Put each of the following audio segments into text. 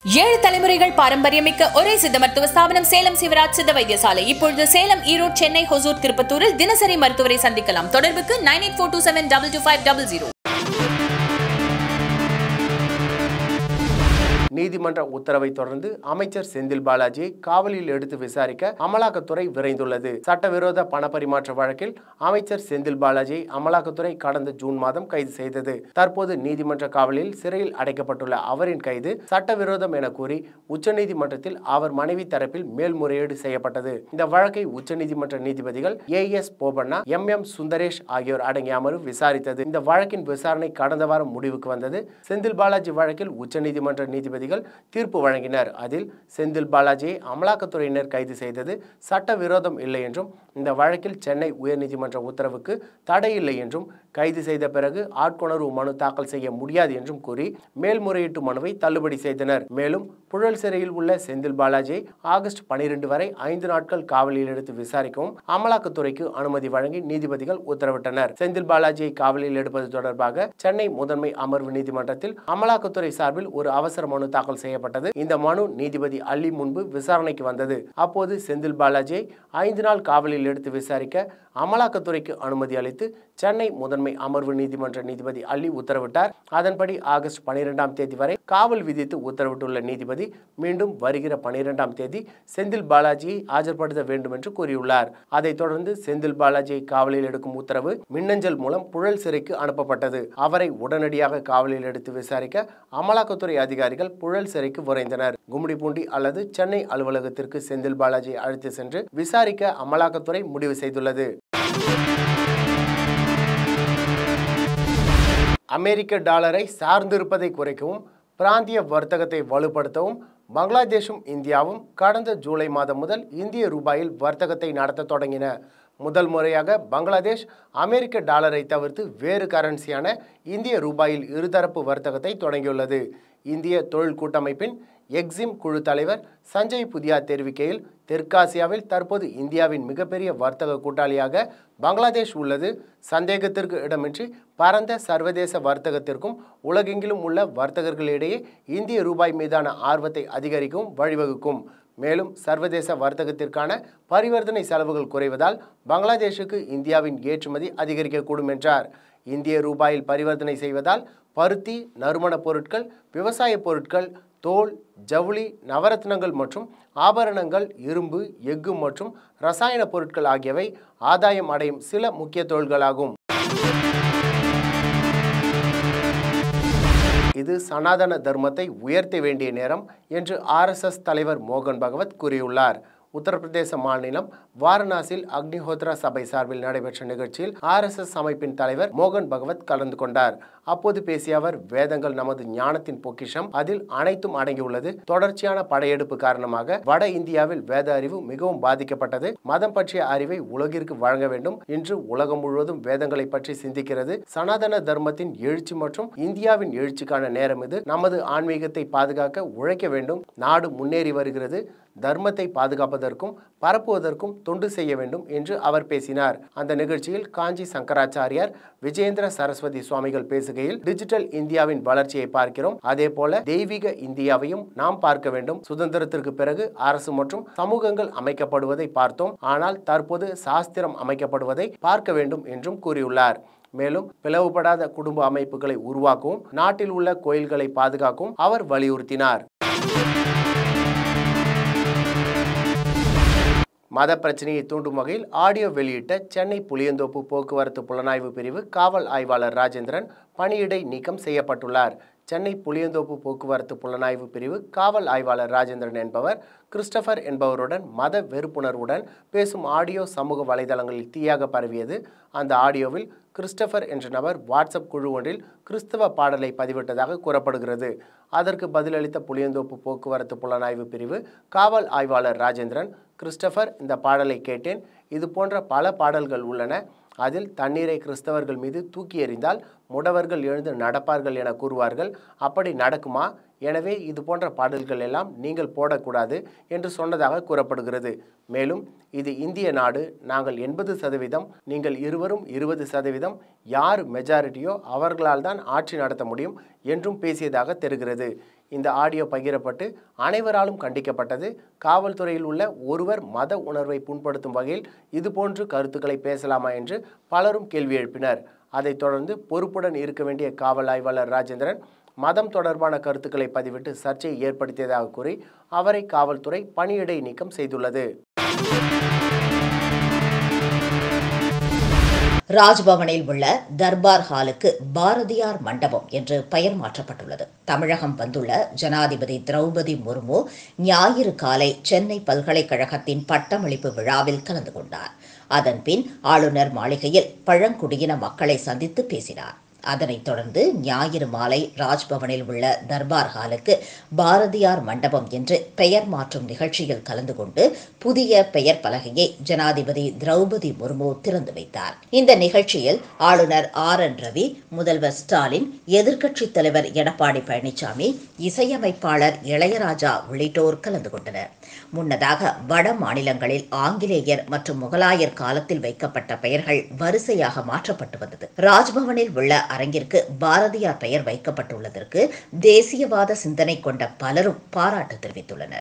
ஏழு தலைமுறைகள் பாரம்பரியமிக்க ஒரே சித்த மருத்துவ ஸ்தாபனம் சேலம் சிவராஜ் சித்த வைத்தியசாலை இப்பொழுது சேலம் ஈரோடு சென்னை ஹொசூர் திருப்பத்தூரில் தினசரி மருத்துவரை சந்திக்கலாம் தொடர்புக்கு nine eight four two seven double two five double zero நீதிமன்ற உத்தரவை தொடர்ந்து அமைச்சர் செந்தில் பாலாஜியை காவலில் எடுத்து விசாரிக்க அமலாக்கத்துறை விரைந்துள்ளது சட்டவிரோத பணப்பரிமாற்ற வழக்கில் அமைச்சர் செந்தில் பாலாஜியை அமலாக்கத்துறை கடந்த ஜூன் மாதம் கைது செய்தது தற்போது நீதிமன்ற காவலில் சிறையில் அடைக்கப்பட்டுள்ள அவரின் கைது சட்டவிரோதம் என கூறி உச்சநீதிமன்றத்தில் அவர் மனைவி தரப்பில் மேல்முறையீடு செய்யப்பட்டது இந்த வழக்கை உச்சநீதிமன்ற நீதிபதிகள் A S Bopanna M M Sundaresh ஆகியோர் அடங்கிய அமர்வு விசாரித்தது இந்த வழக்கின் விசாரணை கடந்த வாரம் முடிவுக்கு வந்தது செந்தில் பாலாஜி வழக்கில் உச்சநீதிமன்ற நீதிபதிகள் தீர்ப்பு வழங்கினர் அதில் செந்தில் பாலாஜியை அமலாக்கத்துறையினர் கைது செய்தது சட்டவிரோதம் இல்லை என்றும் இந்த வழக்கில் சென்னை உயர்நீதிமன்ற உத்தரவுக்கு தடை இல்லை என்றும் கைது செய்த பிறகு ஆட்கொணர்வு மனு தாக்கல் செய்ய முடியாது என்றும் கூறி மேல்முறையீட்டு மனுவை தள்ளுபடி செய்தனர் மேலும் புழல் சிறையில் உள்ள செந்தில் பாலாஜியை ஆகஸ்ட் பனிரெண்டு வரை ஐந்து நாட்கள் காவலில் எடுத்து விசாரிக்கவும் அமலாக்கத்துறைக்கு அனுமதி வழங்கி நீதிபதிகள் உத்தரவிட்டனர் செந்தில் பாலாஜியை காவலில் எடுப்பது தொடர்பாக சென்னை முதன்மை அமர்வு நீதிமன்றத்தில் அமலாக்கத்துறை சார்பில் ஒரு அவசர மனு தாக்கல் செய்யப்பட்டது இந்த மனு நீதிபதி அள்ளி முன்பு விசாரணைக்கு வந்தது அப்போது செந்தில் பாலாஜியை ஐந்து நாள் காவலில் எடுத்து விசாரிக்க அமலாக்கத்துறைக்கு அனுமதி அளித்து சென்னை முதன்மை அமர்வு நீதிமன்ற நீதிபதி அள்ளி உத்தரவிட்டார் அதன்படி ஆகஸ்ட் பனிரெண்டாம் தேதி வரை காவல் விதித்து உத்தரவிட்டுள்ள நீதிபதி மீண்டும் வருகிற பனிரெண்டாம் தேதி செந்தில் பாலாஜியை ஆஜர்படுத்த வேண்டும் என்று கூறியுள்ளார் அதைத் தொடர்ந்து செந்தில் பாலாஜியை காவலில் எடுக்கும் உத்தரவு மின்னஞ்சல் மூலம் புழல் சிறைக்கு அனுப்பப்பட்டது அவரை உடனடியாக காவலில் எடுத்து விசாரிக்க அமலாக்கத்துறை அதிகாரிகள் புழல் சிறைக்கு விரைந்தனர் கும்மிடிப்பூண்டி அல்லது சென்னை அலுவலகத்திற்கு செந்தில் பாலாஜியை அழைத்து சென்று விசாரிக்க அமலாக்கத்துறை முடிவு செய்துள்ளது அமெரிக்க டாலரை சார்ந்திருப்பதை குறைக்கவும் பிராந்திய வர்த்தகத்தை வலுப்படுத்தவும் பங்களாதேஷும் இந்தியாவும் கடந்த ஜூலை மாதம் முதல் இந்திய ரூபாயில் வர்த்தகத்தை நடத்த தொடங்கின முதல் முறையாக பங்களாதேஷ் அமெரிக்க டாலரை தவிர்த்து வேறு கரன்சியான இந்திய ரூபாயில் இருதரப்பு வர்த்தகத்தை தொடங்கியுள்ளது இந்திய தொழில் கூட்டமைப்பின் எக்ஸிம் குழு தலைவர் சஞ்சய் புதியா தெரிவிக்கையில் தெற்காசியாவில் தற்போது இந்தியாவின் மிகப்பெரிய வர்த்தக கூட்டாளியாக பங்களாதேஷ் உள்ளது சந்தேகத்திற்கு இடமின்றி பரந்த சர்வதேச வர்த்தகத்திற்கும் உலகெங்கிலும் உள்ள வர்த்தகர்களிடையே இந்திய ரூபாய் மீதான ஆர்வத்தை அதிகரிக்கவும் வழிவகுக்கும் மேலும் சர்வதேச வர்த்தகத்திற்கான பரிவர்த்தனை செலவுகள் குறைவதால் பங்களாதேஷுக்கு இந்தியாவின் ஏற்றுமதி அதிகரிக்கக்கூடும் என்றார் இந்திய ரூபாயில் பரிவர்த்தனை செய்வதால் பருத்தி நறுமணப் பொருட்கள் விவசாய பொருட்கள் தோல் ஜவுளி நவரத்னங்கள் மற்றும் ஆபரணங்கள் இரும்பு எஃகு மற்றும் ரசாயன பொருட்கள் ஆகியவை ஆதாயம் அடையும் சில முக்கிய தொழில்களாகும் இது சனாதன தர்மத்தை உயர்த்த வேண்டிய நேரம் என்று ஆர்எஸ்எஸ் தலைவர் மோகன் பகவத் கூறியுள்ளார் உத்தரப்பிரதேச மாநிலம் வாரணாசியில் அக்னிஹோத்ரா சபை சார்பில் நடைபெற்ற நிகழ்ச்சியில் ஆர்எஸ்எஸ் அமைப்பின் தலைவர் மோகன் பகவத் கலந்து கொண்டார் அப்போது பேசிய அவர் வேதங்கள் நமது ஞானத்தின் பொக்கிஷம் அதில் அனைத்தும் அடங்கியுள்ளது தொடர்ச்சியான படையெடுப்பு காரணமாக வட இந்தியாவில் வேத அறிவு மிகவும் பாதிக்கப்பட்டது மதம் பற்றிய அறிவை உலகிற்கு வழங்க வேண்டும் இன்று உலகம் முழுவதும் வேதங்களை பற்றி சிந்திக்கிறது சனாதன தர்மத்தின் எழுச்சி மற்றும் இந்தியாவின் எழுச்சிக்கான நேரம் இது நமது ஆன்மீகத்தை பாதுகாக்க உழைக்க வேண்டும் நாடு முன்னேறி வருகிறது தர்மத்தை பாதுகாப்பதற்கும் பரப்புவதற்கும் தொண்டு செய்ய வேண்டும் என்று அவர் பேசினார் அந்த நிகழ்ச்சியில் காஞ்சி சங்கராச்சாரியார் விஜேந்திர சரஸ்வதி சுவாமிகள் பேசுகையில் டிஜிட்டல் இந்தியாவின் வளர்ச்சியை பார்க்கிறோம் அதே போல தெய்வீக இந்தியாவையும் நாம் பார்க்க வேண்டும் சுதந்திரத்திற்கு பிறகு அரசு மற்றும் சமூகங்கள் அமைக்கப்படுவதை பார்த்தோம் ஆனால் தற்போது சாஸ்திரம் அமைக்கப்படுவதை பார்க்க வேண்டும் என்றும் கூறியுள்ளார் மேலும் பிளவுபடாத குடும்ப அமைப்புகளை உருவாக்கவும் நாட்டில் உள்ள கோயில்களை பாதுகாக்கவும் அவர் வலியுறுத்தினார் மத பிரச்சனையை தூண்டும் வகையில் ஆடியோ வெளியிட்ட சென்னை புளியந்தோப்பு போக்குவரத்து புலனாய்வு பிரிவு காவல் ஆய்வாளர் ராஜேந்திரன் பணியிடை நீக்கம் செய்யப்பட்டுள்ளார் சென்னை புளியந்தோப்பு போக்குவரத்து புலனாய்வு பிரிவு காவல் ஆய்வாளர் ராஜேந்திரன் என்பவர் கிறிஸ்டபர் என்பவருடன் மத வெறுப்புணர்வுடன் பேசும் ஆடியோ சமூக வலைதளங்களில் தீயாக பரவியது அந்த ஆடியோவில் கிறிஸ்டபர் என்ற நபர் வாட்ஸ்அப் குழு ஒன்றில் கிறிஸ்தவ பாடலை பதிவிட்டதாக கூறப்படுகிறது அதற்கு பதிலளித்த புளியந்தோப்பு போக்குவரத்து புலனாய்வு பிரிவு காவல் ஆய்வாளர் ராஜேந்திரன் கிறிஸ்டபர் இந்த பாடலை கேட்டேன் இது போன்ற பல பாடல்கள் உள்ளன அதில் தண்ணீரை கிறிஸ்தவர்கள் மீது தூக்கி எறிந்தால் முடவர்கள் எழுந்து நடப்பார்கள் என கூறுவார்கள் அப்படி நடக்குமா எனவே இது போன்ற பாடல்கள் எல்லாம் நீங்கள் போடக்கூடாது என்று சொன்னதாக கூறப்படுகிறது மேலும் இது இந்திய நாடு நாங்கள் எண்பது சதவீதம் நீங்கள் இருவரும் இருபது சதவீதம் யார் மெஜாரிட்டியோ அவர்களால் தான் ஆட்சி நடத்த முடியும் என்றும் பேசியதாக தெரிகிறது இந்த ஆடியோ பகிரப்பட்டு அனைவராலும் கண்டிக்கப்பட்டது காவல்துறையில் உள்ள ஒருவர் மத உணர்வை புண்படுத்தும் வகையில் இதுபோன்று கருத்துக்களை பேசலாமா என்று பலரும் கேள்வி எழுப்பினர் அதைத் தொடர்ந்து பொறுப்புடன் இருக்க வேண்டிய காவல் ஆய்வாளர் ராஜேந்திரன் மதம் தொடர்பான கருத்துக்களை பதிவிட்டு சர்ச்சையை ஏற்படுத்தியதாக கூறி அவரை காவல்துறை பணியிடை நீக்கம் செய்துள்ளது ராஜ்பவனில் உள்ள தர்பார் ஹாலுக்கு பாரதியார் மண்டபம் என்று பெயர் மாற்றப்பட்டுள்ளது தமிழகம் வந்துள்ள ஜனாதிபதி திரௌபதி முர்மு ஞாயிறு காலை சென்னை பல்கலைக்கழகத்தின் பட்டமளிப்பு விழாவில் கலந்து கொண்டார் அதன்பின் ஆளுநர் மாளிகையில் பழங்குடியின மக்களை சந்தித்து பேசினார் அதனைத் தொடர்ந்து ஞாயிறு மாலை ராஜ்பவனில் உள்ள தர்பார் ஹாலுக்கு பாரதியார் மண்டபம் என்று பெயர் மாற்றும் நிகழ்ச்சியில் கலந்து கொண்டு புதிய பெயர் பலகையை ஜனாதிபதி திரௌபதி முர்மு திறந்து வைத்தார் இந்த நிகழ்ச்சியில் ஆளுநர் ஆர் என் ரவி முதல்வர் ஸ்டாலின் எதிர்க்கட்சித் தலைவர் எடப்பாடி பழனிசாமி இசையமைப்பாளர் இளையராஜா உள்ளிட்டோர் கலந்து கொண்டனர் முன்னதாக வட மாநிலங்களில் ஆங்கிலேயர் மற்றும் முகலாயர் காலத்தில் வைக்கப்பட்ட பெயர்கள் வரிசையாக மாற்றப்பட்டு வந்தது ராஜ்பவனில் உள்ள அரங்கிற்கு பாரதியார் பெயர் வைக்கப்பட்டுள்ளதற்கு தேசியவாத சிந்தனை கொண்ட பலரும் பாராட்டு தெரிவித்துள்ளனர்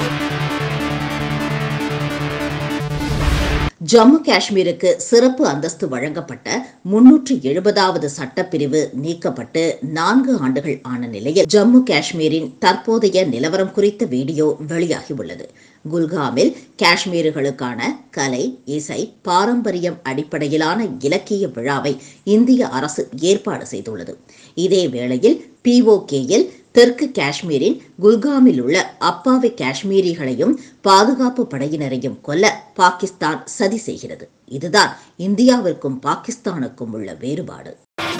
ஜம்மு காஷ்மீருக்கு சிறப்பு அந்தஸ்து வழங்கப்பட்ட முன்னூற்று எழுபதாவது சட்டப்பிரிவு நீக்கப்பட்டு நான்கு ஆண்டுகள் ஆன நிலையில் ஜம்மு காஷ்மீரின் தற்போதைய நிலவரம் குறித்த வீடியோ வெளியாகியுள்ளது குல்காமில் காஷ்மீர்களுக்கான கலை இசை பாரம்பரியம் அடிப்படையிலான இலக்கிய விழாவை இந்திய அரசு ஏற்பாடு செய்துள்ளது இதே வேளையில் பிஓகேயில் தெற்கு காஷ்மீரின் குல்காமில் உள்ள அப்பாவி காஷ்மீரிகளையும் பாதுகாப்பு படையினரையும் கொல்ல பாகிஸ்தான் சதி செய்கிறது இதுதான் இந்தியாவிற்கும் பாகிஸ்தானுக்கும் உள்ள வேறுபாடு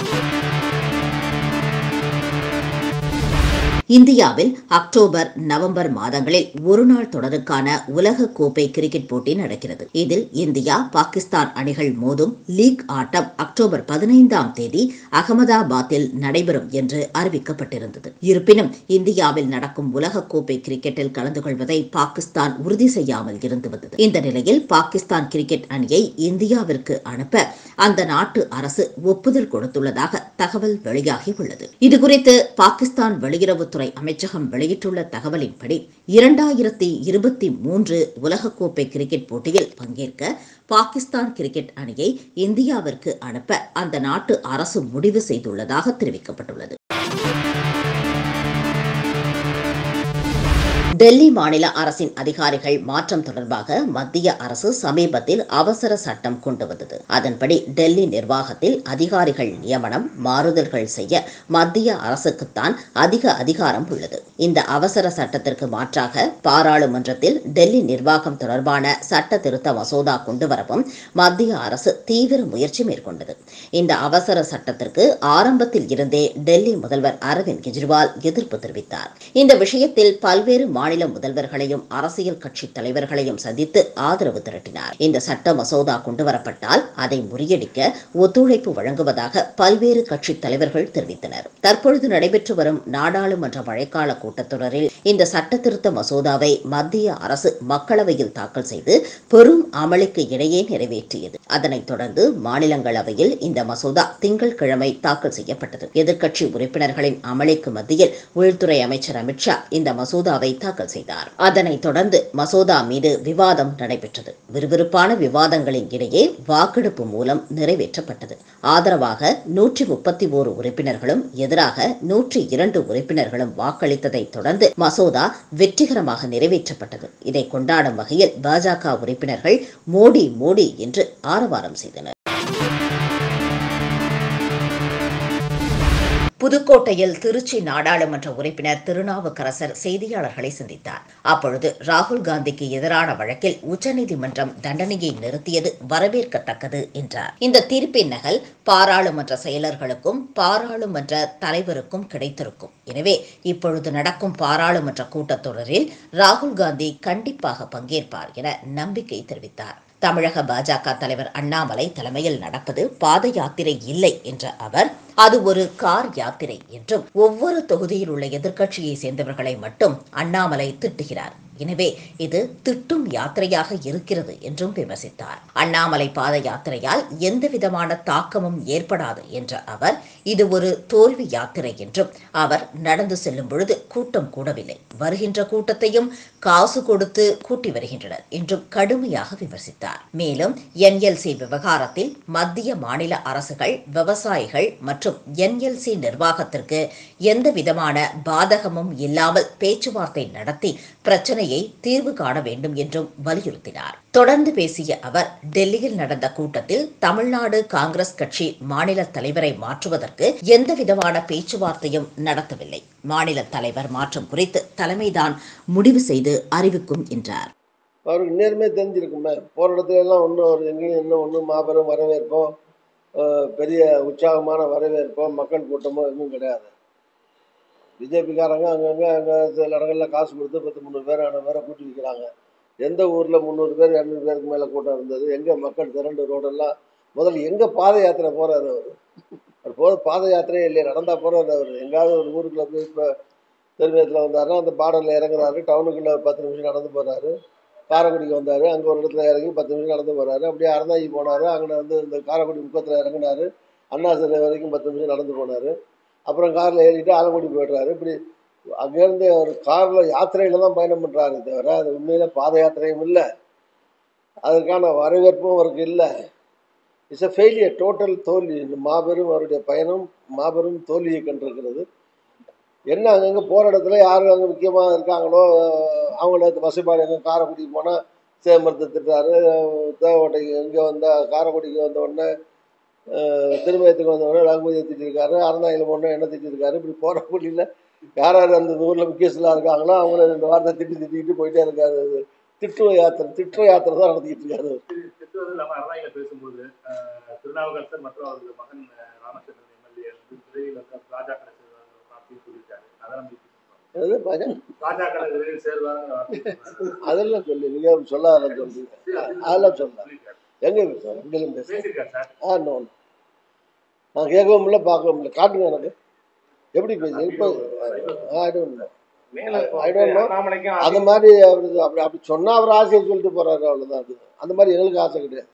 இந்தியாவில் அக்டோபர் நவம்பர் மாதங்களில் ஒருநாள் தொடருக்கான உலக கோப்பை கிரிக்கெட் போட்டி நடக்கிறது இதில் இந்தியா பாகிஸ்தான் அணிகள் மோதும் லீக் ஆட்டம் அக்டோபர் பதினைந்தாம் தேதி அகமதாபாத்தில் நடைபெறும் என்று அறிவிக்கப்பட்டிருந்தது இருப்பினும் இந்தியாவில் நடக்கும் உலக கோப்பை கிரிக்கெட்டில் கலந்து கொள்வதை பாகிஸ்தான் உறுதி செய்யாமல் இருந்து வந்தது இந்த நிலையில் பாகிஸ்தான் கிரிக்கெட் அணியை இந்தியாவிற்கு அனுப்ப அந்த நாட்டு அரசு ஒப்புதல் கொடுத்துள்ளதாக தகவல் வெளியாகியுள்ளது இதுகுறித்து பாகிஸ்தான் வெளியுறவுத்துறை அமைச்சகம் வெளியிட்டுள்ள தகவலின்படி இரண்டாயிரத்தி இருபத்தி மூன்று உலகக்கோப்பை கிரிக்கெட் போட்டியில் பங்கேற்க பாகிஸ்தான் கிரிக்கெட் அணியை இந்தியாவிற்கு அனுப்ப அந்த நாட்டு அரசு முடிவு செய்துள்ளதாக தெரிவிக்கப்பட்டுள்ளது டெல்லி மாநில அரசின் அதிகாரிகள் மாற்றம் தொடர்பாக மத்திய அரசு சமீபத்தில் அவசர சட்டம் கொண்டு வந்தது அதன்படி டெல்லி நிர்வாகத்தில் அதிகாரிகள் நியமனம் மாறுதல்கள் செய்ய மத்திய அரசுக்குத்தான் அதிக அதிகாரம் உள்ளது இந்த அவசர சட்டத்திற்கு மாற்றாக பாராளுமன்றத்தில் டெல்லி நிர்வாகம் தொடர்பான சட்ட திருத்த மசோதா கொண்டுவரவும் மத்திய அரசு தீவிர முயற்சி மேற்கொண்டது இந்த அவசர சட்டத்திற்கு ஆரம்பத்தில் இருந்தே டெல்லி முதல்வர் அரவிந்த் கெஜ்ரிவால் எதிர்ப்பு தெரிவித்தார் இந்த விஷயத்தில் பல்வேறு மாநில முதல்வர்களையும் அரசியல் கட்சி தலைவர்களையும் சந்தித்து ஆதரவு திரட்டினார் இந்த சட்ட மசோதா கொண்டுவரப்பட்டால் அதை முறியடிக்க ஒத்துழைப்பு வழங்குவதாக பல்வேறு கட்சி தலைவர்கள் தெரிவித்தனர் தற்பொழுது நடைபெற்று வரும் நாடாளுமன்ற மழைக்கால கூட்டத்தொடரில் இந்த சட்ட திருத்த மசோதாவை மத்திய அரசு மக்களவையில் தாக்கல் செய்து பெரும் அமளிக்கு இடையே நிறைவேற்றியது அதனைத் தொடர்ந்து மாநிலங்களவையில் இந்த மசோதா திங்கட்கிழமை தாக்கல் செய்யப்பட்டது எதிர்க்கட்சி உறுப்பினர்களின் அமளிக்கு மத்தியில் உள்துறை அமைச்சர் அமித்ஷா இந்த மசோதாவை தாக்கல் செய்தார் அதனைத் தொடர்ந்து மசோதா மீது விவாதம் நடைபெற்றது விறுவிறுப்பான விவாதங்களின் இடையே வாக்கெடுப்பு மூலம் நிறைவேற்றப்பட்டது ஆதரவாக நூற்றி முப்பத்தி ஓரு உறுப்பினர்களும் எதிராக நூற்றி இரண்டு உறுப்பினர்களும் வாக்களித்ததை தொடர்ந்து மசோதா வெற்றிகரமாக நிறைவேற்றப்பட்டது இதை கொண்டாடும் வகையில் பாஜக உறுப்பினர்கள் மோடி மோடி என்று ஆரவாரம் செய்தனர் புதுக்கோட்டையில் திருச்சி நாடாளுமன்ற உறுப்பினர் திருநாவுக்கரசர் செய்தியாளர்களை சந்தித்தார் அப்பொழுது ராகுல் காந்திக்கு எதிரான வழக்கில் உச்சநீதிமன்றம் தண்டனையை நிறுத்தியது வரவேற்கத்தக்கது என்றார் இந்த தீர்ப்பின் நகல் பாராளுமன்ற செயலர்களுக்கும் பாராளுமன்ற தலைவருக்கும் கிடைத்திருக்கும் எனவே இப்பொழுது நடக்கும் பாராளுமன்ற கூட்டத்தொடரில் ராகுல் காந்தி கண்டிப்பாக பங்கேற்பார் என நம்பிக்கை தெரிவித்தார் தமிழக பாஜக தலைவர் அண்ணாமலை தலைமையில் நடப்பது பாத யாத்திரை இல்லை என்ற அவர் அது ஒரு கார் யாத்திரை என்றும் ஒவ்வொரு தொகுதியில் உள்ள எதிர்க்கட்சியை சேர்ந்தவர்களை மட்டும் அண்ணாமலை திட்டுகிறார் எனவே இது திட்டும் யாத்திரையாக இருக்கிறது என்றும் விமர்சித்தார் அண்ணாமலை பாத யாத்திரையால் எந்தவிதமான தாக்கமும் ஏற்படாது என்ற அவர் இது ஒரு தோல்வி யாத்திரை என்றும் அவர் நடந்து செல்லும் பொழுது கூட்டம் கூடவில்லை வருகின்ற கூட்டத்தையும் காசு கொடுத்து கூட்டி வருகின்றனர் என்றும் கடுமையாக விமர்சித்தார் மேலும் என்எல்சி விவகாரத்தில் மத்திய மாநில அரசுகள் விவசாயிகள் மற்றும் என்எல்சி நிர்வாகத்திற்கு எந்த விதமான பாதகமும் இல்லாமல் பேச்சுவார்த்தை நடத்தி பிரச்சனையை தீர்வு காண வேண்டும் என்றும் வலியுறுத்தினார் தொடர்ந்து பேசிய அவர் டெல்லியில் நடந்த கூட்டத்தில் தமிழ்நாடு காங்கிரஸ் கட்சி மாநில தலைவரை மாற்றுவதற்கு எந்த விதமான பேச்சுவார்த்தையும் நடத்தவில்லை மாநில தலைவர் மாற்றம் குறித்து தலைமைதான் முடிவு செய்து அறிவிக்கும் என்றார் அவருக்கு நேர்மையாக தெரிஞ்சிருக்குமே போகிற இடத்துல எல்லாம் ஒன்றும் அவர் எங்கேயும் இன்னும் ஒன்றும் மாபெரும் வரவேற்போம் அஹ் பெரிய உற்சாகமான வரவேற்போ மக்கள் கூட்டமோ எதுவும் கிடையாது பிஜேபிக்காரங்க அங்கங்கே அங்கே சில இடங்களில் காசு கொடுத்து பத்து முந்நூறு பேர் இரநூறு பேரை கூட்டி வைக்கிறாங்க எந்த ஊரில் முந்நூறு பேர் இரநூறு பேருக்கு மேலே கூட்டம் இருந்தது எங்கே மக்கள் திரண்டு ரோடெல்லாம் முதல்ல எங்கே பாத யாத்திரை போகிறாரு அவர் அவர் போகிற பாத யாத்திரையே இல்லையே நடந்தா போகிறாரு அவர் எங்கேயாவது ஒரு ஊருக்குள்ள போய் இப்போ திருவேத்தில் வந்தாருன்னா அந்த பார்டரில் இறங்குறாரு டவுனுக்குள்ளே ஒரு பத்து நிமிஷம் நடந்து போகிறாரு காரைக்குடிக்கு வந்தார் அங்கே ஒரு இடத்துல இறங்கி பத்து நிமிஷம் நடந்து போகிறாரு அப்படியே அறந்தாங்கி போனார் அங்கே வந்து இந்த காரைக்குடி முக்கத்தில் இறங்குனாரு அண்ணா சிலை வரைக்கும் பத்து நிமிஷம் நடந்து போனார் அப்புறம் காரில் ஏறிட்டு ஆலங்குடி போய்ட்றாரு இப்படி அங்கேருந்து ஒரு காரில் யாத்திரையில் தான் பயணம் பண்ணுறாரு தவிர அது உண்மையில் பாத யாத்திரையும் இல்லை அதற்கான வரவேற்பும் அவருக்கு இல்லை இட்ஸ் a ஃபெயிலியர் டோட்டல் தோல்வி இந்த மாபெரும் அவருடைய பயணம் மாபெரும் தோல்வியை கண்டிருக்கிறது என்ன அங்கங்கே போகிற இடத்துல யார் அங்கே முக்கியமாக இருக்காங்களோ அவங்கள வசைப்பாடு எங்கே காரைக்குடிக்கு போனால் சேமரத்தை திட்டுறாரு தேவகோட்டைக்கு எங்கே வந்தால் காரைக்குடிக்கு வந்த உடனே திருமயத்துக்கு வந்த உடனே ரகுபதியை திட்டிருக்காரு அறந்தாயில் போனால் என்ன திட்டிருக்காரு இப்படி போகிற புள்ளியில் யார் யார் அந்த ஊரில் முக்கியஸ்டலாக இருக்காங்களோ அவங்கள ரெண்டு வார்த்தை திட்டி திட்டிக்கிட்டு போயிட்டே இருக்காரு அது திட்டுவ யாத்திரை திட்டுவ யாத்திரை தான் நடத்திக்கிட்டு இருக்காரு அவர். திட்டுவது இல்லாம அறநாயில பேசும்போது அஹ், திருநாவுக்கரசர் மற்றும் அவரது மகன் அஹ், ராமச்சந்திரன் எம்எல்ஏ வந்து விரைவில் வந்து பாஜக சேர்வாங்க அப்படின்னு சொல்லியிருக்காரு அதை நம்ம இப்படி சொல்றோம். அது பயம் பாஜக விரைவில் சேர்வாங்க அப்படின்னு சொன்னாரு. அதெல்லாம் சொல்லி நீங்கள் சொல்லாத சொல்றீங்க அதெல்லாம் சொல்லலாம் சொல்லியிருக்காரு. எங்கே பேசுகிறோம் எங்கேயும் பேசுகிறேன் பேசியிருக்காரு சார் ஆ நோ நான் கேட்கவும் இல்லை பார்க்கவும் இல்லை காட்டுங்க எனக்கு எப்படி பேசு இப்போ I don't know I don't know. அந்த மாதிரி அவர் அப்படி அப்படி சொன்னால் அவர் ஆசையை சொல்லிட்டு போகிறாரு அவ்வளோதான் அது அந்த மாதிரி எங்களுக்கு ஆசை கிடையாது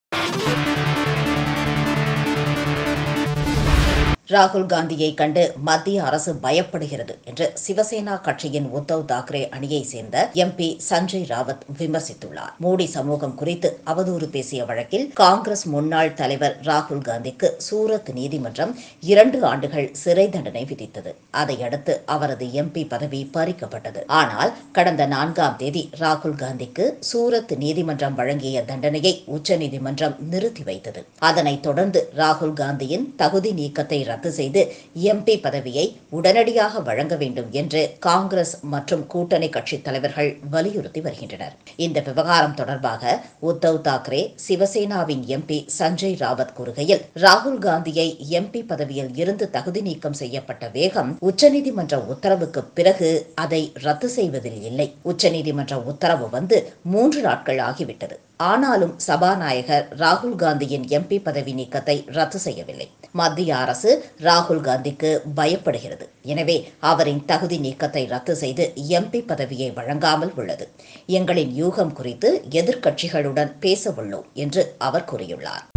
ராகுல் காந்தியை கண்டு மத்திய அரசு பயப்படுகிறது என்று சிவசேனா கட்சியின் உத்தவ் தாக்கரே அணியை சேர்ந்த எம்பி சஞ்சய் ராவத் விமர்சித்துள்ளார் மோடி சமூகம் குறித்து அவதூறு பேசிய வழக்கில் காங்கிரஸ் முன்னாள் தலைவர் ராகுல் காந்திக்கு சூரத் நீதிமன்றம் இரண்டு ஆண்டுகள் சிறை தண்டனை விதித்தது அதையடுத்து அவரது எம்பி பதவி பறிக்கப்பட்டது ஆனால் கடந்த நான்காம் தேதி ராகுல் காந்திக்கு சூரத் நீதிமன்றம் வழங்கிய தண்டனையை உச்சநீதிமன்றம் நிறுத்தி வைத்தது அதனைத் தொடர்ந்து ராகுல் காந்தியின் தகுதி நீக்கத்தை ரத்து செய்து எம்பி பதவியை உடனடியாக வழங்க வேண்டும் என்று காங்கிரஸ் மற்றும் கூட்டணி கட்சி தலைவர்கள் வலியுறுத்தி வருகின்றனர் இந்த விவகாரம் தொடர்பாக உத்தவ் தாக்கரே சிவசேனாவின் எம்பி சஞ்சய் ராவத் கூறுகையில் ராகுல் காந்தியை எம்பி பதவியில் இருந்து தகுதி நீக்கம் செய்யப்பட்ட வேகம் உச்சநீதிமன்ற உத்தரவுக்கு பிறகு அதை ரத்து செய்வதில் இல்லை உச்சநீதிமன்ற உத்தரவு வந்து மூன்று நாட்கள் ஆகிவிட்டது ஆனாலும் சபாநாயகர் ராகுல் காந்தியின் எம்பி பதவி நீக்கத்தை ரத்து செய்யவில்லை மத்திய அரசு ராகுல் காந்திக்கு பயப்படுகிறது எனவே அவரின் தகுதி நீக்கத்தை ரத்து செய்து எம்பி பதவியை வழங்காமல் உள்ளது எங்களின் யூகம் குறித்து எதிர்க்கட்சிகளுடன் பேச உள்ளோம் என்று அவர் கூறியுள்ளார்